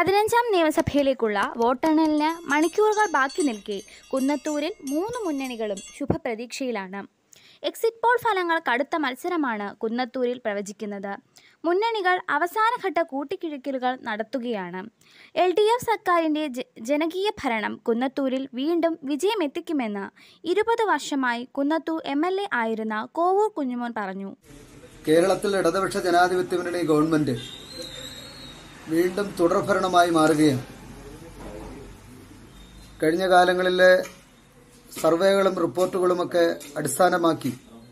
പതിനഞ്ചാം നിയമസഭയിലേക്കുള്ള വോട്ടെണ്ണലിന് മണിക്കൂറുകൾ ബാക്കി നിൽക്കെ കുന്നത്തൂരിൽ മൂന്ന് മുന്നണികളും ശുഭപ്രതീക്ഷയിലാണ് എക്സിറ്റ് പോൾ ഫലങ്ങൾ കടുത്ത മത്സരമാണ് കുന്നത്തൂരിൽ പ്രവചിക്കുന്നത് മുന്നണികൾ അവസാനഘട്ട കൂട്ടിക്കിഴിക്കലുകൾ നടത്തുകയാണ് എൽ ഡി എഫ് സർക്കാരിൻ്റെ ജ- ജനകീയ ഭരണം കുന്നത്തൂരിൽ വീണ്ടും വിജയമെത്തിക്കുമെന്ന് ഇരുപത് വർഷമായി കുന്നത്തൂർ എം എൽ എ ആയിരുന്ന കോവൂർ കുഞ്ഞുമോൻ പറഞ്ഞു കേരളത്തിൽ ഇടതുപക്ഷ ജനാധിപത്യ മുന്നണി ഗവൺമെന്റ് വീണ്ടും തുടർഭരണമായി മാറുകയാണ് കഴിഞ്ഞ കാലങ്ങളിലെ സർവേകളും റിപ്പോർട്ടുകളുമൊക്കെ അടിസ്ഥാനമാക്കി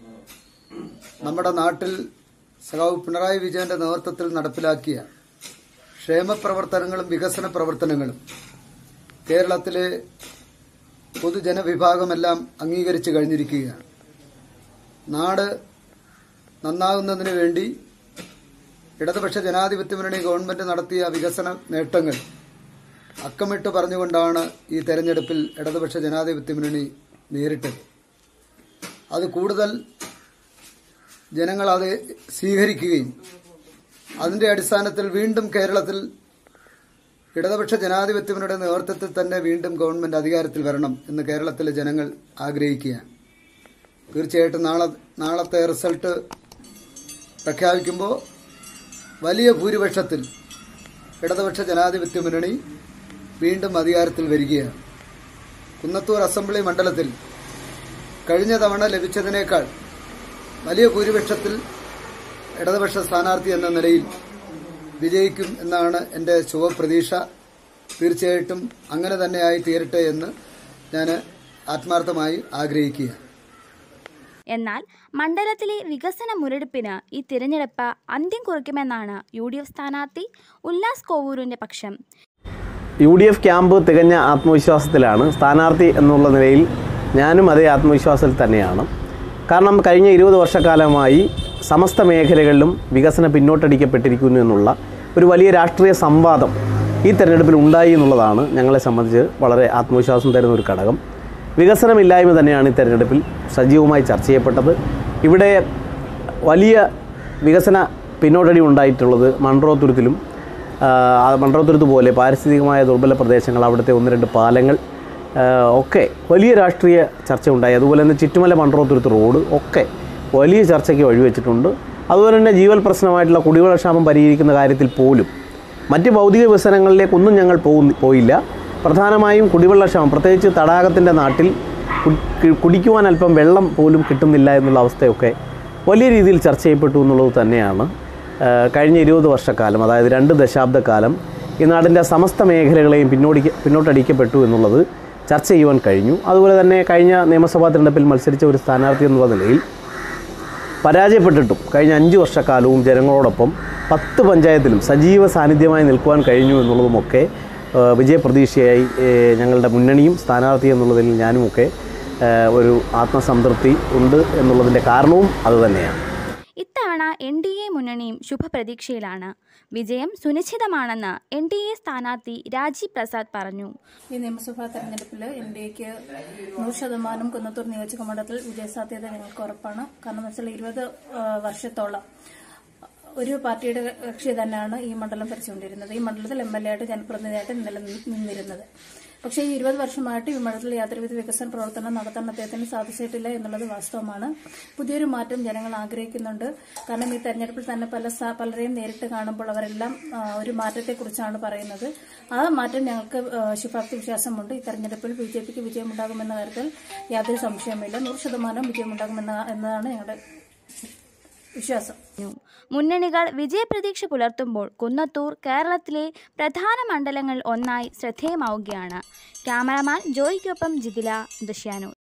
നമ്മുടെ നാട്ടിൽ സഖാവ് പിണറായി വിജയന്റെ നേതൃത്വത്തിൽ നടപ്പിലാക്കിയ ക്ഷേമപ്രവർത്തനങ്ങളും വികസന പ്രവർത്തനങ്ങളും കേരളത്തിലെ പൊതുജനവിഭാഗമെല്ലാം അംഗീകരിച്ചു കഴിഞ്ഞിരിക്കുകയാണ് നാട് നന്നാകുന്നതിന് വേണ്ടി ഇടതുപക്ഷ ജനാധിപത്യ മുന്നണി ഗവൺമെന്റ് നടത്തിയ വികസന നേട്ടങ്ങൾ അക്കമിട്ട് പറഞ്ഞുകൊണ്ടാണ് ഈ തെരഞ്ഞെടുപ്പിൽ ഇടതുപക്ഷ ജനാധിപത്യ മുന്നണി നേരിട്ടത് അത് കൂടുതൽ ജനങ്ങൾ അത് സ്വീകരിക്കുകയും അതിന്റെ അടിസ്ഥാനത്തിൽ വീണ്ടും കേരളത്തിൽ ഇടതുപക്ഷ ജനാധിപത്യ മുന്നണിയുടെ നേതൃത്വത്തിൽ തന്നെ വീണ്ടും ഗവൺമെന്റ് അധികാരത്തിൽ വരണം എന്ന് കേരളത്തിലെ ജനങ്ങൾ ആഗ്രഹിക്കുകയാണ് തീർച്ചയായിട്ടും നാളെ നാളത്തെ റിസൾട്ട് പ്രഖ്യാപിക്കുമ്പോൾ വലിയ ഭൂരിപക്ഷത്തിൽ ഇടതുപക്ഷ ജനാധിപത്യ മുന്നണി വീണ്ടും അധികാരത്തിൽ വരികയാണ് കുന്നത്തൂർ അസംബ്ലി മണ്ഡലത്തിൽ കഴിഞ്ഞ തവണ ലഭിച്ചതിനേക്കാൾ വലിയ ഭൂരിപക്ഷത്തിൽ ഇടതുപക്ഷ സ്ഥാനാർത്ഥി എന്ന നിലയിൽ വിജയിക്കും എന്നാണ് എൻ്റെ ശുഭപ്രതീക്ഷ തീർച്ചയായിട്ടും അങ്ങനെ തന്നെയായി തീരട്ടെ എന്ന് ഞാൻ ആത്മാർത്ഥമായി ആഗ്രഹിക്കുകയാണ് എന്നാൽ മണ്ഡലത്തിലെ വികസന മുരടിപ്പിന് ഈ തിരഞ്ഞെടുപ്പ് അന്ത്യം കുറിക്കുമെന്നാണ് യു ഡി എഫ് സ്ഥാനാർത്ഥി ഉല്ലാസ് കോവൂരിന്റെ പക്ഷം യു ഡി എഫ് ക്യാമ്പ് തികഞ്ഞ ആത്മവിശ്വാസത്തിലാണ് സ്ഥാനാർത്ഥി എന്നുള്ള നിലയിൽ ഞാനും അതേ ആത്മവിശ്വാസത്തിൽ തന്നെയാണ് കാരണം കഴിഞ്ഞ ഇരുപത് വർഷക്കാലമായി സമസ്ത മേഖലകളിലും വികസനം പിന്നോട്ടടിക്കപ്പെട്ടിരിക്കുന്നു എന്നുള്ള ഒരു വലിയ രാഷ്ട്രീയ സംവാദം ഈ തെരഞ്ഞെടുപ്പിൽ ഉണ്ടായി എന്നുള്ളതാണ് ഞങ്ങളെ സംബന്ധിച്ച് വളരെ ആത്മവിശ്വാസം തരുന്ന ഒരു ഘടകം വികസനമില്ലായ്മ തന്നെയാണ് ഈ തെരഞ്ഞെടുപ്പിൽ സജീവമായി ചർച്ച ചെയ്യപ്പെട്ടത് ഇവിടെ വലിയ വികസന പിന്നോട്ടടി ഉണ്ടായിട്ടുള്ളത് മൺട്രോത്തുരുത്തിലും ആ, മൺട്രോത്തുരുത്ത് പോലെ പാരിസ്ഥിതികമായ ദുർബല പ്രദേശങ്ങൾ അവിടുത്തെ ഒന്ന് രണ്ട് പാലങ്ങൾ ആ, ഒക്കെ വലിയ രാഷ്ട്രീയ ചർച്ച ഉണ്ടായി അതുപോലെ തന്നെ ചുറ്റുമല മൺട്രോത്തുരുത്ത് റോഡ് ഒക്കെ വലിയ ചർച്ചയ്ക്ക് വഴിവെച്ചിട്ടുണ്ട് അതുപോലെ തന്നെ ജീവൽ പ്രശ്നമായിട്ടുള്ള കുടിവെള്ളക്ഷാമം പരിഹരിക്കുന്ന കാര്യത്തിൽ പോലും മറ്റ് ഭൗതിക വികസനങ്ങളിലേക്കൊന്നും ഞങ്ങൾ പോകുന്ന പോയില്ല പ്രധാനമായും കുടിവെള്ളക്ഷാമം പ്രത്യേകിച്ച് തടാകത്തിൻ്റെ നാട്ടിൽ കു- കി- കുടിക്കുവാൻ അല്പം വെള്ളം പോലും കിട്ടുന്നില്ല എന്നുള്ള അവസ്ഥയൊക്കെ വലിയ രീതിയിൽ ചർച്ച ചെയ്യപ്പെട്ടു എന്നുള്ളത് തന്നെയാണ് ആ, കഴിഞ്ഞ ഇരുപത് വർഷക്കാലം അതായത് രണ്ട് ദശാബ്ദക്കാലം ഈ നാടിൻ്റെ സമസ്ത മേഖലകളെയും പിന്നോടിക്ക പിന്നോട്ടടിക്കപ്പെട്ടു എന്നുള്ളത് ചർച്ച ചെയ്യുവാൻ കഴിഞ്ഞു അതുപോലെ തന്നെ കഴിഞ്ഞ നിയമസഭാ തിരഞ്ഞെടുപ്പിൽ മത്സരിച്ച ഒരു സ്ഥാനാർത്ഥി എന്നുള്ള നിലയിൽ പരാജയപ്പെട്ടിട്ടും കഴിഞ്ഞ അഞ്ച് വർഷക്കാലവും ജനങ്ങളോടൊപ്പം പത്ത് പഞ്ചായത്തിലും സജീവ സാന്നിധ്യമായി നിൽക്കുവാൻ കഴിഞ്ഞു എന്നുള്ളതുമൊക്കെ ആ, വിജയപ്രതീക്ഷയായി ഏ, ഞങ്ങളുടെ മുന്നണിയും സ്ഥാനാർത്ഥി എന്നുള്ളതിൽ ഞാനുമൊക്കെ ആ, ഒരു ആത്മസംതൃപ്തി ഉണ്ട് എന്നുള്ളതിൻ്റെ കാരണവും അതുതന്നെയാണ് ഇത്തവണ എൻ ഡി എ മുന്നണിയും ശുഭപ്രതീക്ഷയിലാണ് വിജയം സുനിശ്ചിതമാണെന്ന് എൻ ഡി എ സ്ഥാനാർത്ഥി രാജീവ് പ്രസാദ് പറഞ്ഞു ഈ നിയമസഭാ തെരഞ്ഞെടുപ്പിൽ എൻ ഡി എക്ക് നൂറ് ശതമാനം കുന്നത്തൂർ നിയോജക മണ്ഡലത്തിൽ വിജയസാധ്യത ഞങ്ങൾക്ക് ഉറപ്പാണ് കാരണം എന്ന് വെച്ചാൽ ഇരുപത് ആ, വർഷത്തോളം ഒരു പാർട്ടിയുടെ കക്ഷി തന്നെയാണ് ഈ മണ്ഡലം ഭരിച്ചുകൊണ്ടിരുന്നത് ഈ മണ്ഡലത്തിൽ എം എൽ എ ആയിട്ട് ജനപ്രതിനിധിയായിട്ട് നിലനിന്നിരുന്നത് പക്ഷേ ഈ ഇരുപത് വർഷമായിട്ട് ഈ മണ്ഡലത്തിൽ യാതൊരുവിധ വികസന പ്രവർത്തനം നടത്താൻ അദ്ദേഹത്തിന് സാധിച്ചിട്ടില്ല എന്നുള്ളത് വാസ്തവമാണ് പുതിയൊരു മാറ്റം ജനങ്ങൾ ആഗ്രഹിക്കുന്നുണ്ട് കാരണം ഈ തെരഞ്ഞെടുപ്പിൽ തന്നെ പല സ- പലരെയും നേരിട്ട് കാണുമ്പോൾ അവരെല്ലാം ആ, ഒരു മാറ്റത്തെക്കുറിച്ചാണ് പറയുന്നത് ആ മാറ്റം ഞങ്ങൾക്ക് ആ, ശുഭാപ്തി വിശ്വാസമുണ്ട് ഈ തെരഞ്ഞെടുപ്പിൽ ബി ജെ പിക്ക് വിജയമുണ്ടാകുമെന്ന കാര്യത്തിൽ യാതൊരു സംശയവുമില്ല നൂറ് ശതമാനം വിജയമുണ്ടാകുമെന്ന എന്നതാണ് ഞങ്ങളുടെ വിശ്വാസം മുന്നണികൾ വിജയപ്രതീക്ഷ പുലർത്തുമ്പോൾ കുന്നത്തൂർ കേരളത്തിലെ പ്രധാന മണ്ഡലങ്ങളിൽ ഒന്നായി ശ്രദ്ധേയമാവുകയാണ് ക്യാമറമാൻ ജോയിക്കൊപ്പം ജിതില ദൃശ്യാനൂർ